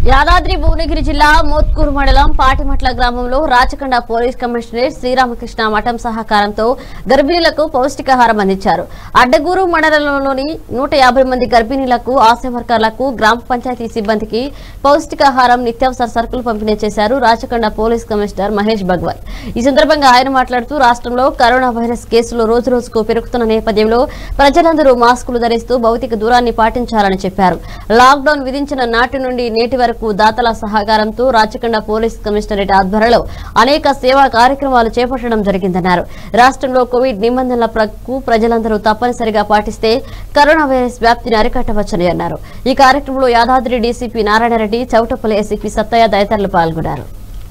యాదాద్రి భువనగిరి జిల్లా మోత్కూరు మండలం పాటిమట్ల గ్రామంలో రాచకొండ పోలీస్ కమిషనరేట్ శ్రీరామకృష్ణ మఠం సహకారంతో గర్భిణీలకు పౌష్టికాహారం అందించారు అడ్డగూరు మండలంలోని నూట యాభై మంది గర్భిణీలకు ఆశా వర్కర్లకు గ్రామ పంచాయతీ సిబ్బందికి పౌష్టికాహారం నిత్యావసర సరుకులు పంపిణీ చేశారు రాచకొండ పోలీస్ కమిషనర్ మహేష్ భగవత్ ఈ సందర్భంగా ఆయన మాట్లాడుతూ రాష్ట్రంలో కరోనా వైరస్ కేసులు రోజు రోజుకు పెరుగుతున్న నేపథ్యంలో ప్రజలందరూ మాస్కులు ధరిస్తూ భౌతిక దూరాన్ని పాటించాలని చెప్పారు లాక్డౌన్ విధించిన నాటి నుండి నేటి వరకు దాతల సహకారంతో రాచకొండ పోలీస్ కమిషనరేట్ ఆధ్వర్యంలో అనేక సేవా కార్యక్రమాలు చేపట్టడం జరిగిందన్నారు రాష్ట్రంలో కోవిడ్ నిబంధనలకు ప్రజలందరూ తప్పనిసరిగా పాటిస్తే కరోనా వైరస్ వ్యాప్తిని అరికట్టవచ్చని అన్నారు ఈ కార్యక్రమంలో యాదాద్రి డీసీపీ నారాయణరెడ్డి చౌటపల్లి ఏసీపీ సత్తయ్య తదితరులు పాల్గొన్నారు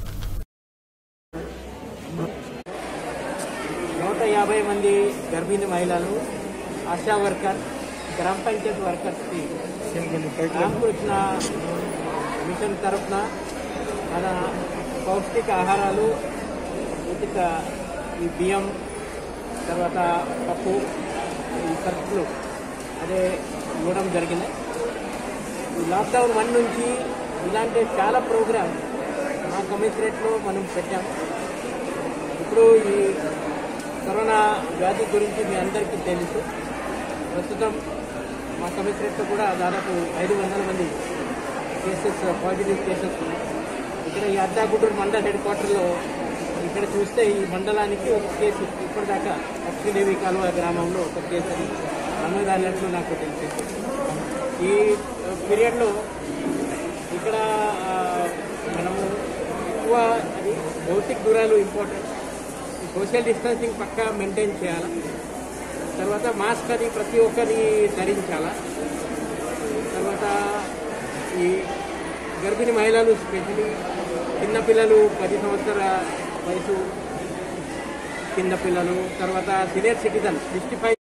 నూట యాభై మంది గర్భిణీ మహిళలు ఆశా వర్కర్ గ్రామ పంచాయతీ వర్కర్స్కి రామకృష్ణ మిషన్ తరఫున మన పౌష్టిక ఆహారాలు ఉచిత ఈ బియ్యం తర్వాత పప్పు ఈ సరుకులు అదే ఇవ్వడం జరిగింది ఈ లాక్డౌన్ వన్ నుంచి ఇలాంటి చాలా ప్రోగ్రామ్ మా కమిషనరేట్లో మనం పెట్టాం ఇప్పుడు ఈ కరోనా వ్యాధి గురించి మీ అందరికీ తెలుసు ప్రస్తుతం మా కమిషనరేట్లో కూడా దాదాపు ఐదు వందల మంది కేసెస్ పాజిటివ్ కేసెస్ ఉన్నాయి ఇక్కడ ఈ అద్దాగుడ్డూరు మండల హెడ్ క్వార్టర్లో ఇక్కడ చూస్తే ఈ మండలానికి ఒక కేసు ఇప్పటిదాకా లక్ష్మీదేవి కాలువ గ్రామంలో ఒక కేసు అని నమోదైనట్లు నాకు తెలిసింది ఈ పీరియడ్లో ఇక్కడ ఆ, మనము ఎక్కువ అది భౌతిక దూరాలు ఇంపార్టెంట్ సోషల్ డిస్టెన్సింగ్ పక్కా మెయింటైన్ చేయాలి తర్వాత మాస్క్ అది ప్రతి ఒక్కరి ధరించాలా తర్వాత ఈ గర్భిణీ మహిళలు స్పెషలీ చిన్నపిల్లలు పది సంవత్సరాల వయసు కింద పిల్లలు తర్వాత సీనియర్ సిటిజన్ సిక్స్టీ ఫైవ్